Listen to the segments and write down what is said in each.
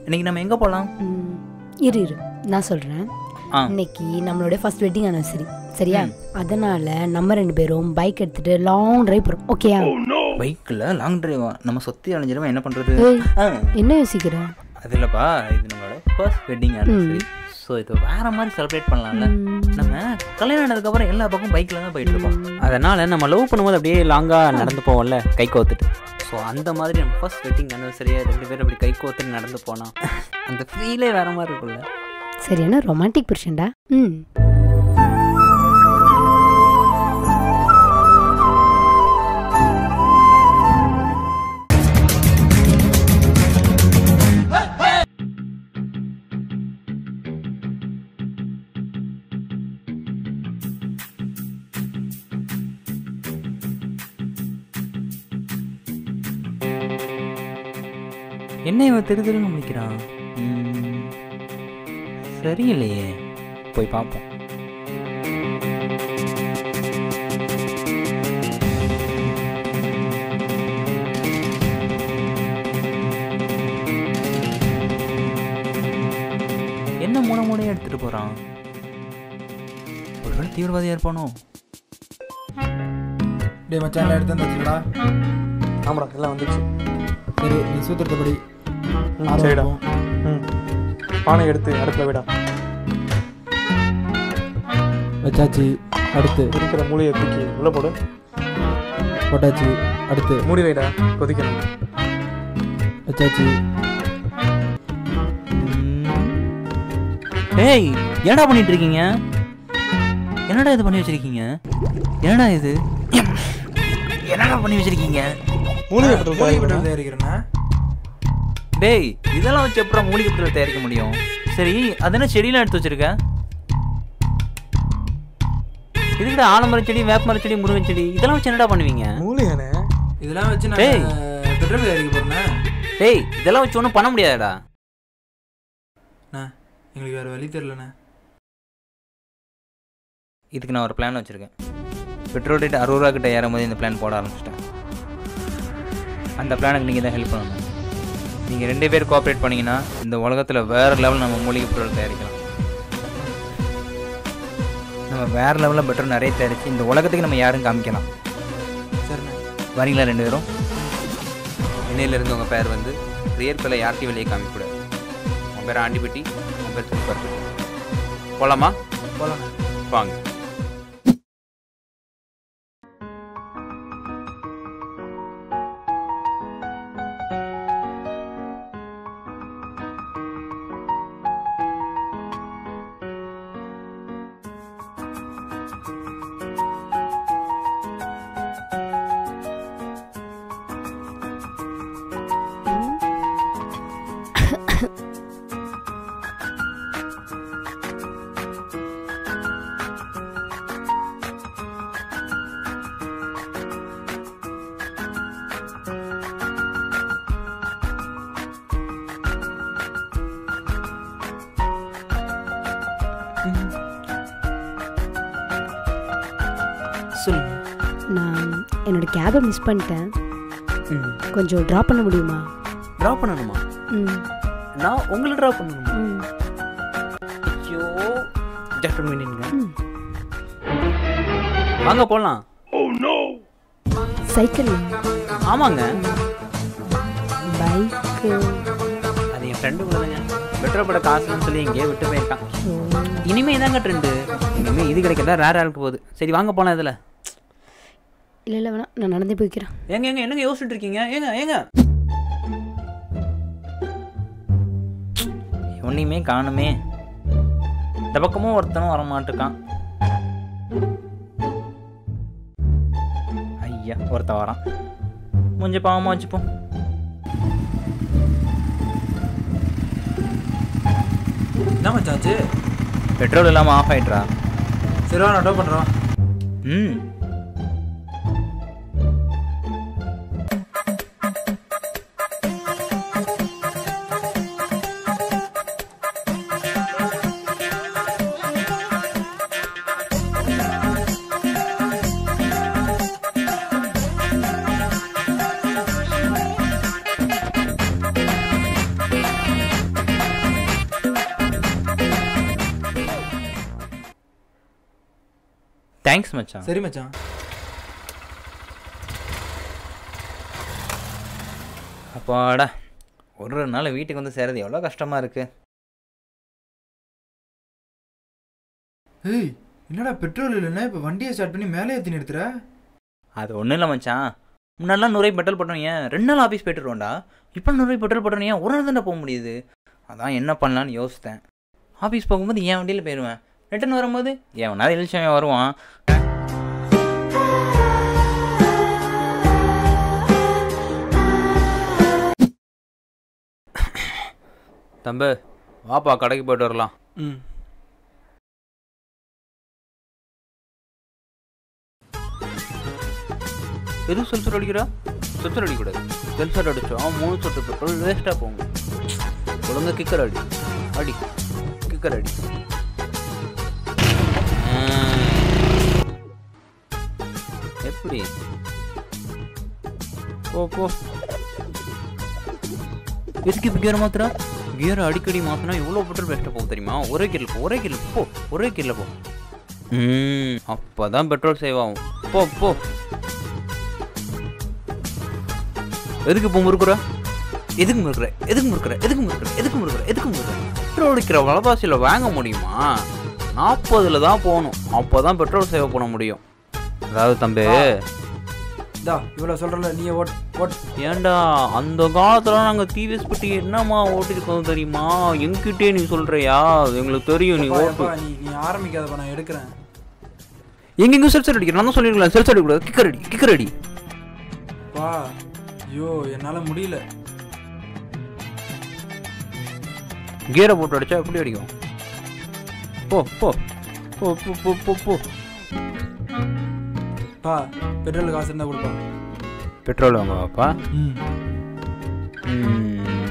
இன்னைக்கு நம்ம எங்கே போகலாம் ம், இரு இரு நான் சொல்கிறேன் ஆ இன்னைக்கு நம்மளோட ஃபர்ஸ்ட் வெட்டிங் ஆனிவர்சரி சரியா அதனால நம்ம ரெண்டு பேரும் பைக் எடுத்துட்டு லாங் டிரைவ் போகிறோம் ஓகேயா பைக்கில் லாங் டிரைவா நம்ம சொத்தி அலைஞ்சிருவோம் என்ன பண்ணுறது ஏய், ஆ என்ன யோசிக்கிற அது இல்லைப்பா இது நம்மளோட ஃபர்ஸ்ட் வெட்டிங் ஆனிவர்சரி ஸோ இது வேற மாதிரி செலிப்ரேட் பண்ணலாம்ல நம்ம கல்யாணம் ஆனதுக்கப்புறம் எல்லா பக்கம் பைக்கில் தான் போயிட்டு இருக்கோம் அதனால நம்ம லவ் பண்ணும்போது அப்படியே லாங்காக நடந்து போவோம்ல கை கோத்துட்டு ஸோ அந்த மாதிரி நம்ம ஃபர்ஸ்ட் வெட்டிங் ஆனிவர்சரியை ரெண்டு பேரும் அப்படி கை கோத்துட்டு நடந்து போனோம் அந்த ஃபீலே வேற மாதிரி இருக்கும்ல சரியான ரொமான்டிக் புருஷன்டா ம் என்ன இவன் திரு திருன்னு முடிக்கிறான் ம், சரியில்லையே போய் பார்ப்போம் என்ன மூண மூணையை எடுத்துட்டு போறான் ஒருவேளை தீவிரவாதியா இருப்பானோ டேய் மச்சான் எல்லாம் எடுத்து வந்துச்சுடா ஆமாடா எல்லாம் வந்துச்சு சரி நீ சூத்திரத்தபடி ம், சரிடா ம் பானை எடுத்து அடுப்பில் விடா வச்சாச்சு அடுத்து இருக்கிற மூளையை தூக்கி உள்ள போடு போட்டாச்சு அடுத்து மூடி வைடா கொதிக்கணும் வச்சாச்சு ஏய் என்னடா பண்ணிட்டு இருக்கீங்க என்னடா இது பண்ணி வச்சிருக்கீங்க என்னடா இது என்னடா பண்ணி வச்சிருக்கீங்க மூலிகை மூலிகை பட்டல் பட்டல் தயாரிக்கிறேன்னா டேய் இதெல்லாம் வச்சு அப்புறம் மூலிகை பொருள் தயாரிக்க முடியும் சரி அது என்ன செடியெல்லாம் எடுத்து வச்சிருக்க இதுக்கிட்ட ஆலமரம் செடி வேப்பமரம் செடி முருங்கன் செடி இதெல்லாம் வச்சு என்னடா பண்ணுவீங்க மூலிகைண்ணே இதெல்லாம் வச்சு டேய். நான் பெட்ரோல் தயாரிக்க போறேண்ணா டேய் இதெல்லாம் வச்சு ஒன்றும் பண்ண முடியாதுடா அண்ணா, எங்களுக்கு வேற வழி தெரியலண்ணா இதுக்கு நான் ஒரு பிளான் வச்சுருக்கேன் பெட்ரோல் ரேட் அறுபது ரூபா கிட்ட ஏறும் போது இந்த பிளான் போட ஆரம்பிச்சிட்டேன் அந்த பிளானுக்கு நீங்கள் தான் ஹெல்ப் பண்ணணும் நீங்கள் ரெண்டு பேர் கோஆப்ரேட் பண்ணீங்கன்னா இந்த உலகத்தில் வேறு லெவல் நம்ம மூலிகை பொருள் தயாரிக்கலாம் நம்ம வேறு லெவலில் பெட்ரோல் நிறைய தயாரித்து இந்த உலகத்துக்கு நம்ம யாரும் காமிக்கலாம் சரிண்ணா வரீங்களா ரெண்டு பேரும் இன்னையிலேருந்து உங்கள் பேர் வந்து ரியல் பிள்ளை யார்ட்டையும் வெளியே காமிக்கூடாது உங்கள் பேர் ஆண்டிப்பட்டி உங்கள் பேர் திருப்பி போகலாமா போகலாண்ணா வாங்க சொல்லுங்க நான் என்னோட கேபை மிஸ் பண்ணிட்டேன் ம் கொஞ்சம் ட்ராப் பண்ண முடியுமா ட்ராப் பண்ணணுமா ம் நான் உங்களை ட்ராப் பண்ணணுமா ம் ஐயோ ஜஸ்ட் மினிட்ங்க ம். வாங்க போகலாம் சைக்கிள் ஆமாங்க பைக்கு அது என் ஃப்ரெண்டு உள்ளதுங்க பெட்ரோல் போட காசுன்னு சொல்லி எங்கேயோ விட்டு போயிருக்கான் இனிமே தாங்க ட்ரெண்டு இனிமே இது கிடைக்கிறதா ரேர் ஆளுக்கு போகுது சரி வாங்க போகலாம் இதில் இல்லை இல்லை வேணாம் நான் நடந்தே போய்க்கிறேன் ஏங்க ஏங்க என்னங்க யோசிச்சுட்டு இருக்கீங்க ஏங்க ஏங்க ஒன்றையுமே காணுமே இந்த பக்கமும் ஒருத்தனும் வர மாட்டுக்கான் ஐயா ஒருத்தன் வரான் கொஞ்சம் பாவமாக வச்சுப்போம் என்ன மச்சாச்சு பெட்ரோல் இல்லாமல் ஆஃப் ஆயிட்ரா சரி வா நான் டோ பண்ணுறோம் ம் தேங்க்ஸ் மச்சான் சரி மச்சான் அப்பாடா ஒரு ஒரு நாள் வீட்டுக்கு வந்து சேரது எவ்வளோ கஷ்டமாக இருக்கு ஏய் என்னடா பெட்ரோல் இல்லைன்னா இப்போ வண்டியை ஸ்டார்ட் பண்ணி மேலே ஏற்றி நிறுத்துற அது ஒன்றும் இல்லை மச்சான் முன்னாடிலாம் நூறு பெட்ரோல் போட்டோம் ஏன் ரெண்டு நாள் ஆஃபீஸ் போயிட்டு வருவோம்டா இப்போ நூறு பெட்ரோல் போட்டோம் ஏன் ஒரு நாள் தானே போக முடியுது அதான் என்ன பண்ணலான்னு யோசித்தேன் ஆஃபீஸ் போகும்போது என் வண்டியில் போயிடுவேன் ரிட்டர்ன் வரும்போது எவனாவது எழுச்சவன் வருவான் தம்பு வாப்பா கடைக்கு போயிட்டு வரலாம் ம் எதுவும் செல்சர் அடிக்கிறா செல்சர் அடிக்கூடாது செல்சர் அடிச்சோம் மூணு சொட்டு பெட்ரோல் வேஸ்ட்டாக போகும் ஒழுங்கா கிக்கர் அடி அடி கிக்கர் அடி ஆ. எப்படி போ போ எதுக்கு இப்போ கியர் மாத்துறா கியர் அடிக்கடி மாத்தினா எவ்வளோ பெட்ரோல் வேஸ்ட்டாக போகும் தெரியுமா ஒரே கிரில் போ ஒரே கிரில் போ ஒரே கிரில் போ ம் அப்போ தான் பெட்ரோல் சேவ் ஆகும் போ போ எதுக்கு இப்போ முறுக்குற எதுக்கு முறுக்குற எதுக்கு முறுக்குற எதுக்கு முறுக்குற எதுக்கு முறுக்குற எதுக்கு முறுக்குற பெட்ரோல் அடிக்கிற வளபாசியில் வாங்க முடியுமா நாற்பதுல தான் போகணும் அப்போ தான் பெட்ரோல் சேவ் பண்ண முடியும் அதாவது தம்பி இதா இவ்வளோ சொல்கிறல நீ ஓட் ஓட் ஏன்டா அந்த காலத்துல நாங்கள் டிவிஎஸ் பற்றி என்னம்மா ஓட்டிருக்கோம் தெரியுமா என்கிட்டே நீ சொல்றியா எங்களுக்கு தெரியும் நீ எப்பா, ஓட்டு எப்பா, நீ நீ ஆரம்பிக்காதப்பா நான் எடுக்கிறேன் எங்கெங்க செல்சர் அடிக்கிறேன் நான் தான் சொல்லிருக்கலாம் செல்சர் அடிக்கூடாது கிக்கர் அடி கிக்கர் அடி பா ஐயோ என்னால் முடியல கியரை போட்டு அடிச்சா எப்படி அடிக்கும் போ போ போ போ போ போ போ பா பெட்ரோல் காசு இருந்தால் கொடுப்பா பெட்ரோல் வாங்குவாப்பா ம் ம்.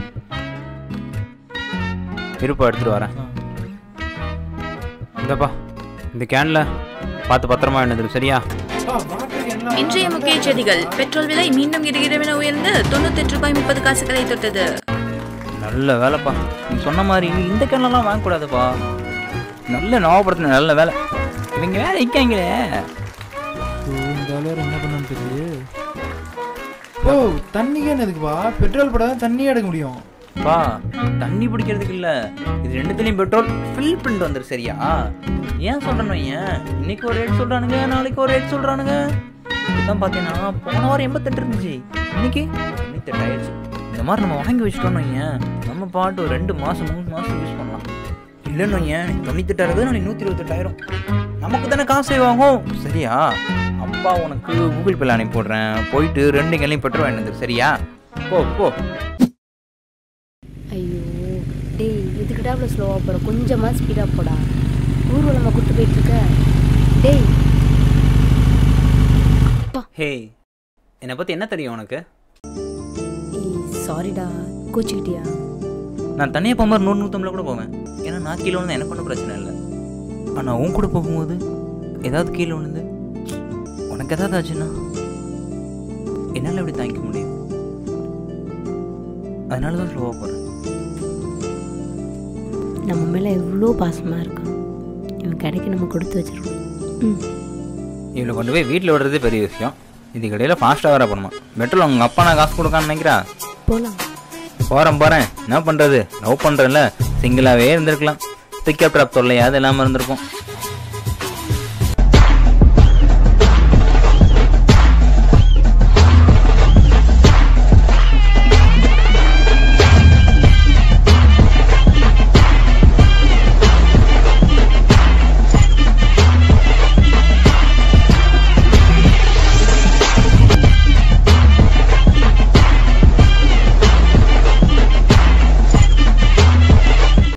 இருப்பா எடுத்துட்டு வரேன் இந்தப்பா இந்த கேன்ல பார்த்து பத்திரமா என்னது சரியா இன்றைய முக்கிய செய்திகள் பெட்ரோல் விலை மீண்டும் கிடுகிடுவென உயர்ந்து தொண்ணூத்தெட்டு ரூபாய் முப்பது காசுகளை தொட்டது நல்ல வேலைப்பா நீ சொன்ன மாதிரி இந்த கேன்லாம் வாங்கக்கூடாதுப்பா நல்ல நவப்படுத்தின நல்ல வேலை இவங்க வேலை நிற்காங்களே இந்த வேலையார் என்ன பண்ணு தெரியுது ஓ தண்ணி கேன் எதுக்குப்பா பெட்ரோல் போட தான் தண்ணியே எடுக்க முடியும் பா தண்ணி பிடிக்கிறதுக்கு இல்ல இது ரெண்டுத்துலயும் பெட்ரோல் ஃபில் பண்ணிட்டு வந்துரு சரியா ஏன் சொல்றேன்னு ஏன் இன்னைக்கு ஒரு ரேட் சொல்றானுங்க நாளைக்கு ஒரு ரேட் சொல்றானுங்க இதுதான் பார்த்தீங்கன்னா போன வாரம் எண்பத்தெட்டு இருந்துச்சு இன்னைக்கு தொண்ணூத்தெட்டு ஆயிடுச்சு இந்த மாதிரி நம்ம வாங்கி வச்சிட்டோம்னு வையேன் நம்ம பாட்டு ஒரு ரெண்டு மாசம் மூணு மாசம் யூஸ் பண்ணலாம் இல்லைன்னு வையேன் தொண்ணூத்தெட்டாயிரம் நாளைக்கு நூற்றி இருபத்தெட்டாயிரம் நமக்கு தானே காசு save ஆகும் சரியா அப்பா உனக்கு கூகுள் பேல அனுப்பி போடுறேன் போயிட்டு ரெண்டு கேள்வியும் பெட்ரோல் வாங்கிட்டு வந்துரு சரியா போ போ ஐயோ டேய் எதுக்குடா இவ்வளோ ஸ்லோவாக போகிற கொஞ்சமாக ஸ்பீடாக போடா ஊர்வலமாக கூட்டு போயிட்டு இருக்க டேய் ஹே என்னை பற்றி என்ன தெரியும் உனக்கு ஏய் சாரிடா கோச்சிக்கிட்டியா நான் தனியாக போகும்போது நூறு நூற்றம்பதுல கூட போவேன் ஏன்னா நான் கீழே விழுந்து எனக்கு ஒன்றும் பிரச்சனை இல்லை ஆனால் உன் கூட போகும்போது ஏதாவது கீழே விழுந்து உனக்கு ஏதாவது ஆச்சுன்னா என்னால் எப்படி தாங்கிக்க முடியும் அதனால தான் ஸ்லோவாக போகிறேன் நம்ம மேலே எவ்வளோ பாசமாக இருக்கான் இவன் கடைக்கு நம்ம கொடுத்து வச்சிருக்கோம் ம் இவளை கொண்டு போய் வீட்டில் விடுறதே பெரிய விஷயம் இதுக்கு இடையில ஃபாஸ்ட்டாக வேற பண்ணுமா பெட்ரோல் உங்கள் அப்பா நான் காசு கொடுக்கான்னு நினைக்கிறா போகலாம் போகிறேன் போகிறேன் என்ன பண்ணுறது லவ் பண்ணுறேன்ல சிங்கிளாகவே இருந்திருக்கலாம் பிக்கப் ட்ராப் தொல்லையாவது இல்லாமல் இருந்திருக்கும்